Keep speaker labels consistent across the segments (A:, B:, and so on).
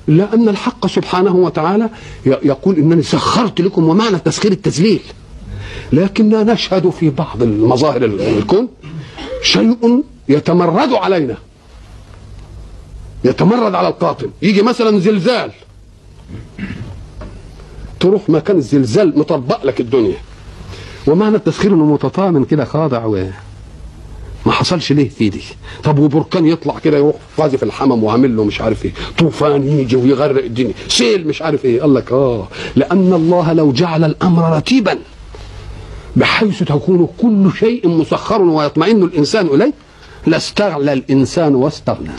A: لأن الحق سبحانه وتعالى ي- يقول إنني سخرت لكم ومعنى التسخير التذليل لكننا نشهد في بعض المظاهر ال- الكون شيء يتمرد علينا يتمرد على القاطن يجي مثلا زلزال تروح مكان الزلزال مطبق لك الدنيا ومعنى التسخير انه متطامن كده خاضع و ما حصلش ليه في دي طب وبركان يطلع كده يروح قاذف الحمم وعامل له مش عارف ايه طوفان يجي ويغرق الدنيا سيل مش عارف ايه قال لك اه لان الله لو جعل الامر رتيبا بحيث تكون كل شيء مسخر ويطمئن الانسان اليه لاستغلى الانسان واستغنى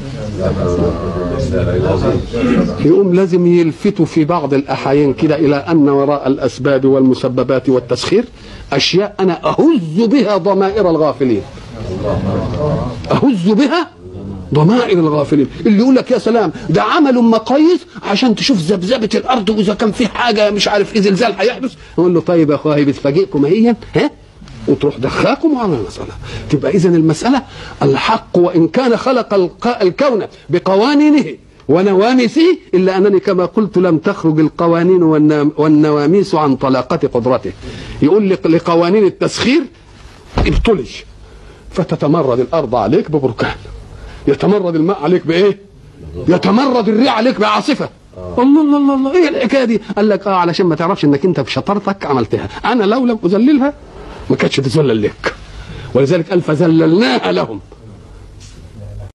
A: يقوم لازم يلفتوا في بعض الاحايين كده الى ان وراء الاسباب والمسببات والتسخير اشياء انا اهز بها ضمائر الغافلين اهز بها ضمائر الغافلين اللي يقول لك يا سلام ده عملوا مقاييس عشان تشوف ذبذبه الارض واذا كان في حاجه مش عارف ايه زلزال هيحدث يقول له طيب يا اخويا بتفاجئكم هي ها وتروح دخاكم على المسألة تبقى إذا المسألة الحق وإن كان خلق الق- الكون بقوانينه ونواميسه إلا أنني كما قلت لم تخرج القوانين والنا- والنواميس عن طلاقة قدرته يقول لك لقوانين التسخير ابتلج فتتمرد الأرض عليك ببركان يتمرد الماء عليك بإيه يتمرد الريح عليك بعاصفة الله الله الله الله ايه الحكايه دي؟ قال لك اه علشان ما تعرفش انك انت بشطارتك عملتها، انا لو لم اذللها ما كانتش تذلل لك. ولذلك قال فذللناها لهم